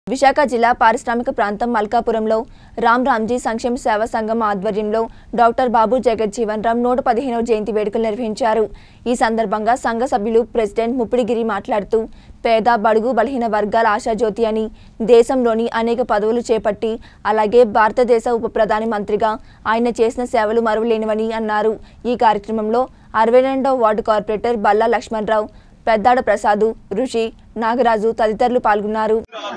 విశాఖ జిల్లా పారిశ్రామిక ప్రాంతం మల్కాపురంలో రామ్ రామ్జీ సంక్షేమ సేవా సంఘం ఆధ్వర్యంలో డాక్టర్ బాబు జగజ్జీవన్ రామ్ నూట పదిహేనవ జయంతి వేడుకలు నిర్వహించారు ఈ సందర్భంగా సంఘ సభ్యులు ప్రెసిడెంట్ ముప్పిడిగిరి మాట్లాడుతూ పేద బడుగు బలహీన వర్గాల ఆశాజ్యోతి అని దేశంలోని అనేక పదవులు చేపట్టి అలాగే భారతదేశ ఉప ప్రధాని మంత్రిగా ఆయన చేసిన సేవలు మరువలేనివని అన్నారు ఈ కార్యక్రమంలో అరవై రెండవ వార్డు కార్పొరేటర్ బల్లా లక్ష్మణరావు పెద్దాడ ప్రసాదు ఋషి నాగరాజు తదితరులు పాల్గొన్నారు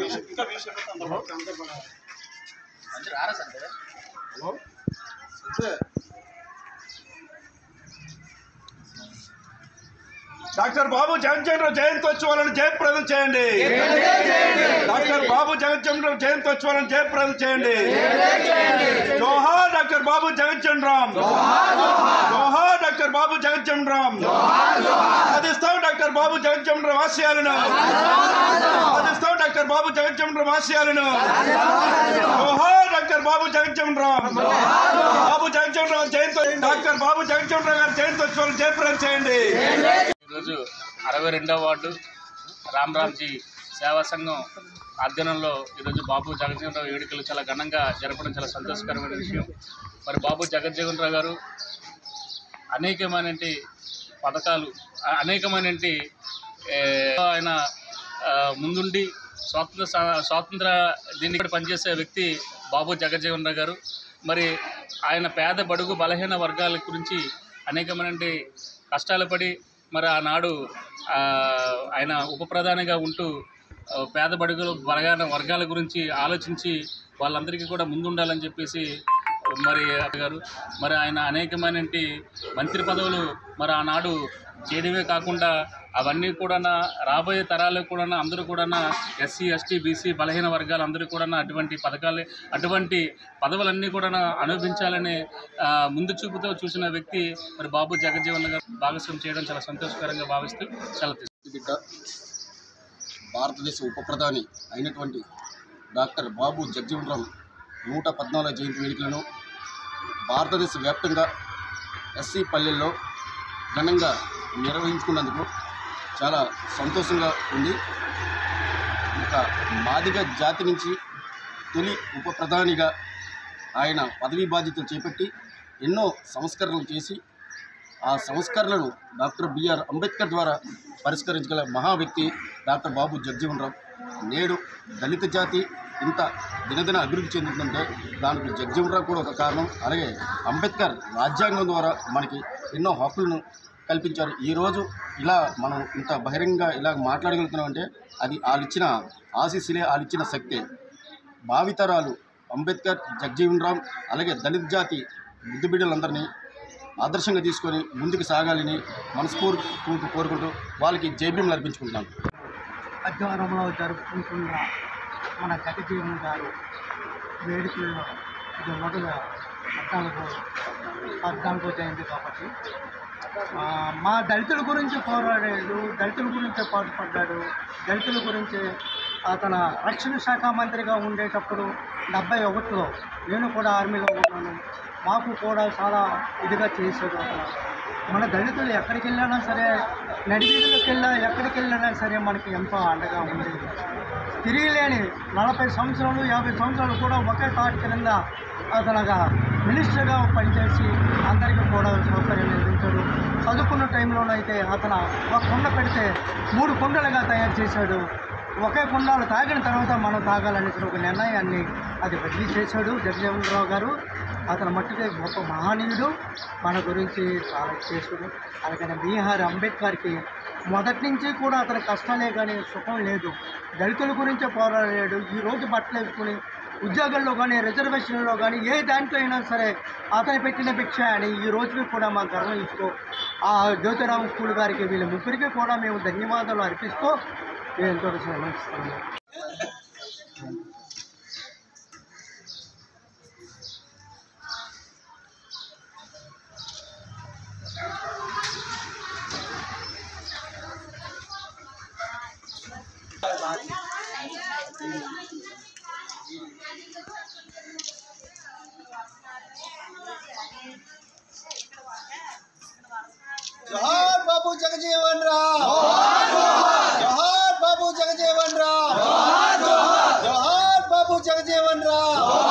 డాక్టర్ బాబు జగజ్జనరావు జయంతోత్సవాలను జయప్రదం చేయండి డాక్టర్ బాబు జగజ్జనరావు జయంతోత్సవాలను జయప్రదం చేయండి జోహార్ డాక్టర్ బాబు జగజ్జనరామ్ జోహార్ డాక్టర్ బాబు జగజ్జనరామ్ సాధిస్తాం డాక్టర్ బాబు జగజ్జనరావు ఆశయాలను సాధిస్తాం డాక్టర్ బాబు జగజ్జనరావు ఆశయాలను జోహార్ డాక్టర్ బాబు జగజ్జనరామ్ బాబు జగజ్జనరావు జయంతో డాక్టర్ బాబు జగజ్జనరావు గారి జయంతోత్సవాలను జయప్రదం చేయండి ఈరోజు అరవై రెండవ వార్డు రామ్ రామ్జీ సేవా సంఘం ఆధ్వర్యంలో ఈరోజు బాబు జగజ్జీవనరావు వేడుకలు చాలా ఘనంగా జరపడం చాలా సంతోషకరమైన విషయం మరి బాబు జగజ్జీవనరావు గారు అనేకమైనటువంటి పథకాలు ఆ- అనేకమైనటువంటి ఏ, ఆయన ఆ, ముందుండి స్వాతంత్ర స- స్వాతంత్ర దీన్ని కూడా పనిచేసే వ్యక్తి బాబు జగజ్జీవనరావు గారు మరి ఆయన పేద బడుగు బలహీన వర్గాల గురించి అనేకమైనటువంటి కష్టాలు పడి మరి ఆనాడు ఆ, ఆయన ఉప ప్రధానిగా ఉంటూ ఆ, పేద బడుగులు బలగాన వర్గాల గురించి ఆలోచించి వాళ్ళందరికీ కూడా ముందుండాలని చెప్పేసి మరి గారు మరి ఆయన అనేకమైనటువంటి మంత్రి పదవులు మరి ఆనాడు చేయడమే కాకుండా అవన్నీ కూడా రాబోయే తరాలకు కూడా అందరూ కూడా ఎస్సీ ఎస్టీ బీసీ బలహీన వర్గాలు అందరూ కూడా అటువంటి పథకాలు అటువంటి పదవులన్నీ కూడా అనుభవించాలనే ఆ, ముందు చూపుతో చూసిన వ్యక్తి మరి బాబు జగజ్జీవన్ గారు భాగస్వామ్యం చేయడం చాలా సంతోషకరంగా భావిస్తూ సెలవు తీసుకుంటున్నాను. బిడ్డ భారతదేశ ఉప ప్రధాని అయినటువంటి డాక్టర్ బాబు జగజీవనరామ్ నూట పద్నాలుగు జయంతి వేడుకలను భారతదేశ వ్యాప్తంగా ఎస్సీ పల్లెల్లో ఘనంగా నిర్వహించుకున్నందుకు చాలా సంతోషంగా ఉంది ఒక మాదిగ జాతి నుంచి తొలి ఉప ప్రధానిగా ఆయన పదవీ బాధ్యతలు చేపట్టి ఎన్నో సంస్కరణలు చేసి ఆ సంస్కరణలను డాక్టర్ బిఆర్ అంబేద్కర్ ద్వారా పరిష్కరించగల మహా వ్యక్తి డాక్టర్ బాబు జగజీవన్ రావు నేడు దళిత జాతి ఇంత దినదిన అభివృద్ధి చెందుతుందంటే దానికి జగజీవన్ రావు కూడా ఒక కారణం అలాగే అంబేద్కర్ రాజ్యాంగం ద్వారా మనకి ఎన్నో హక్కులను కల్పించారు ఈరోజు ఇలా మనం ఇంత బహిరంగంగా ఇలా మాట్లాడగలుగుతున్నాం అంటే అది వాళ్ళు ఇచ్చిన ఆశీస్సులే వాళ్ళు ఇచ్చిన శక్తే భావితరాలు అంబేద్కర్ జగజీవన్ రామ్ అలాగే దళిత జాతి బుద్ధి బిడ్డలందరినీ ఆదర్శంగా తీసుకొని ముందుకు సాగాలని మనస్ఫూర్తి కోరుకుంటూ వాళ్ళకి జైభీములు అర్పించుకుంటున్నాను ఆధ్వర్యంలో జరుపుకుంటున్న మన జగజీవన్ గారు వేడుకల్లో ఇది మొదలు పద్నాలుగు పద్నాలుగో జయంతి కాబట్టి ఆ, మా దళితుల గురించి పోరాడాడు దళితుల గురించి పాటుపడ్డాడు దళితుల గురించి అతను రక్షణ శాఖ మంత్రిగా ఉండేటప్పుడు డెబ్బై ఒకటిలో నేను కూడా ఆర్మీలో ఉన్నాను మాకు కూడా చాలా ఇదిగా చేశాడు అతను మన దళితులు ఎక్కడికి వెళ్ళినా సరే నడివీధులకు వెళ్ళా ఎక్కడికి వెళ్ళినా సరే మనకి ఎంతో అండగా ఉండేది తిరిగిలేని నలభై సంవత్సరాలు యాభై సంవత్సరాలు కూడా ఒకే తాటి క్రింద అతనగా మినిస్టర్గా పనిచేసి అందరికీ కూడా సౌకర్యం అందించాడు చదువుకున్న టైంలోనైతే అతను ఒక కుండ పెడితే మూడు కుండలుగా తయారు చేశాడు ఒకే కుండాలు తాగిన తర్వాత మనం తాగాలనే ఒక నిర్ణయాన్ని అది బదిలీ చేశాడు జగజీవనరావు గారు అతను మట్టుకే గొప్ప మహనీయుడు మన గురించి చాలా చేసుడు అలాగే బీహార్ అంబేద్కర్కి మొదటి నుంచి కూడా అతని కష్టాలే కానీ సుఖం లేదు దళితుల గురించే పోరాడాడు ఈ రోజు బట్టలు వేసుకుని ఉద్యోగాల్లో కానీ రిజర్వేషన్లో కానీ ఏ దాంట్లో అయినా సరే అతను పెట్టిన భిక్ష అని ఈ రోజుకి కూడా మా గర్వం ఇస్తూ ఆ జ్యోతిరామ్ స్కూల్ గారికి వీళ్ళ ముగ్గురికి కూడా మేము ధన్యవాదాలు అర్పిస్తూ ఎంతో శ్రమిస్తున్నాము జోహార్ బాబు జగజీవన్ రామ్ జోహార్ బాబు జగజీవన్ రామ్ జగజీవన్ రామ్